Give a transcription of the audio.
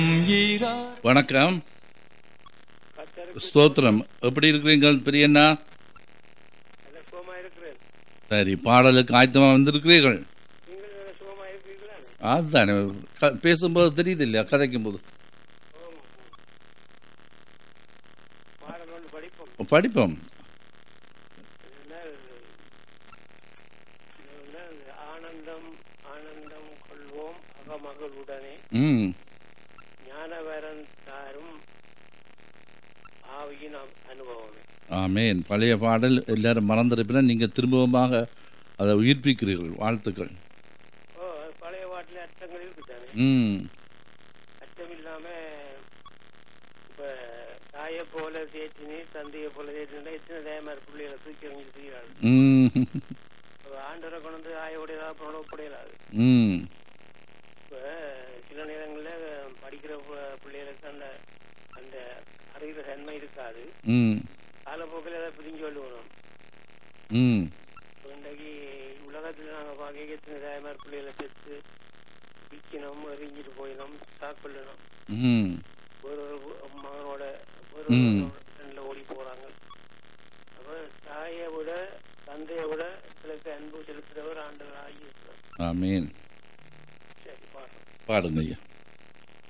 வணக்கம் ஸ்தோத்திரம் எப்படி இருக்கிறீங்கள் பெரியண்ணா நல்ல சுகமா இருக்கிறேன் சரி பாடலுக்கு ஆயத்தமா வந்திருக்கிறீர்கள் நீங்கள் நல்ல சுகமா இருக்கிறீர்களா அதுதானே க- பேசும்போது தெரியுது இல்லையா கதைக்கும் போது பாடல் ஒன்று படிப்போம் படிப்போம் இதனால் இதனால் ஆனந்தம் ஆனந்தம் கொள்வோம் அகமகளுடனே ம் ஞானவரன் தாரும் ஆவியின் அ- அனுபவமே ஆமேன் பழைய பாடல் எல்லாரும் மறந்திருப்பினா நீங்க திரும்பவுமாக அதை உயிர்ப்பிக்கிறீர்கள் வாழ்த்துக்கள் ஓ அது பழைய பாட்டில் அர்த்தங்கள் இருக்குதானே ம் அர்த்தம் இல்லாம இப்ப தாயை போல தேற்றினி தந்தையை போல தேற்றினா எத்தனை தயமார் பிள்ளைகளை தூக்கி எறிஞ்சிட்டு செய்கிறாள் ம் ஆண்டரை கொண்டு வந்து ஆயோடையதா புறப்படையலாது ம் இப்ப சில நேரங்கள்ல படிக்கிற பு- பிள்ளைகளுக்கு அந்த அந்த அறிகிற தன்மை இருக்காது ம் காலப்போக்கில் அதை பிரிஞ்சு கொள்ளுவோம் ம் இன்றைக்கு உலகத்துல நாங்க பார்க்க எத்தனை தாய்மார் பிள்ளைகளை பெற்று விற்கணும் எரிஞ்சிட்டு போயிடும் சாக்கொள்ளணும் ம் ஒரு ஒரு மகனோட ஒரு ம். ஃப்ரெண்ட்ல ஓடி போறாங்க அப்ப தாயை விட தந்தையை விட பிள்ளைக்கு அன்பு செலுத்துறவர் ஆண்டவர் ஆகி ஆமேன் சரி பாருங்க பாடுங்க ஐயா